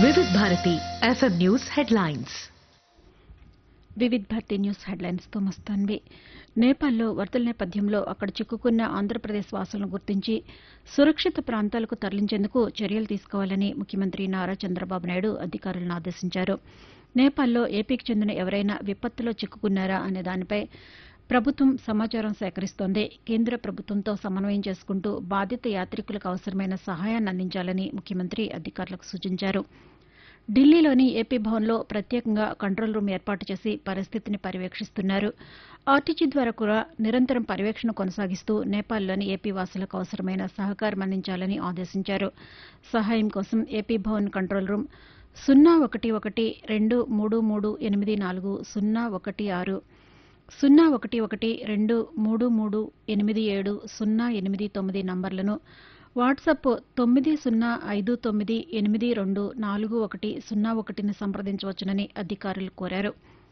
వివిధ Bharati FM news headlines Vividh Bharati news హెడ్లైన్స్తో మస్తాన్వి నేపాల్లో వరదల నేపథ్యంలో అక్కడ చిక్కుకున్న ఆంధ్రప్రదేశ్ వాసులను గుర్తించి సురక్షిత ప్రాంతాలకు తరలించేందుకు చర్యలు తీసుకోవాలని ముఖ్యమంత్రి నారా చంద్రబాబు నాయుడు అధికారులను ఆదేశించారు నేపాల్లో ఏపీకి చెందిన ఎవరైనా విపత్తులో చిక్కుకున్నారా అనే దానిపై ప్రభుత్వం సమాచారం సేకరిస్తోంది కేంద్ర ప్రభుత్వంతో సమన్వయం చేసుకుంటూ బాధిత యాత్రికులకు అవసరమైన సహాయాన్ని అందించాలని ముఖ్యమంత్రి అధికారులకు సూచించారు ఢిల్లీలోని ఏపీ భవన్లో ప్రత్యేకంగా కంట్రోల్ రూమ్ ఏర్పాటు చేసి పరిస్థితిని పర్యవేక్షిస్తున్నారు ఆర్టీజీ ద్వారా కూడా నిరంతరం పర్యవేక్షణ కొనసాగిస్తూ నేపాల్లోని ఏపీ వాసులకు అవసరమైన సహకారం అందించాలని ఆదేశించారు సహాయం కోసం ఏపీ భవన్ కంట్రోల్ రూమ్ సున్నా ఒకటి ఒకటి రెండు మూడు మూడు ఎనిమిది నాలుగు సున్నా ఒకటి ఆరు సున్నా ఒకటి ఒకటి రెండు మూడు మూడు ఎనిమిది ఏడు సున్నా ఎనిమిది తొమ్మిది నంబర్లను వాట్సాప్ తొమ్మిది సున్నా ఐదు తొమ్మిది ఎనిమిది రెండు నాలుగు ఒకటి సున్నా ఒకటిని సంప్రదించవచ్చునని అధికారులు కోరారు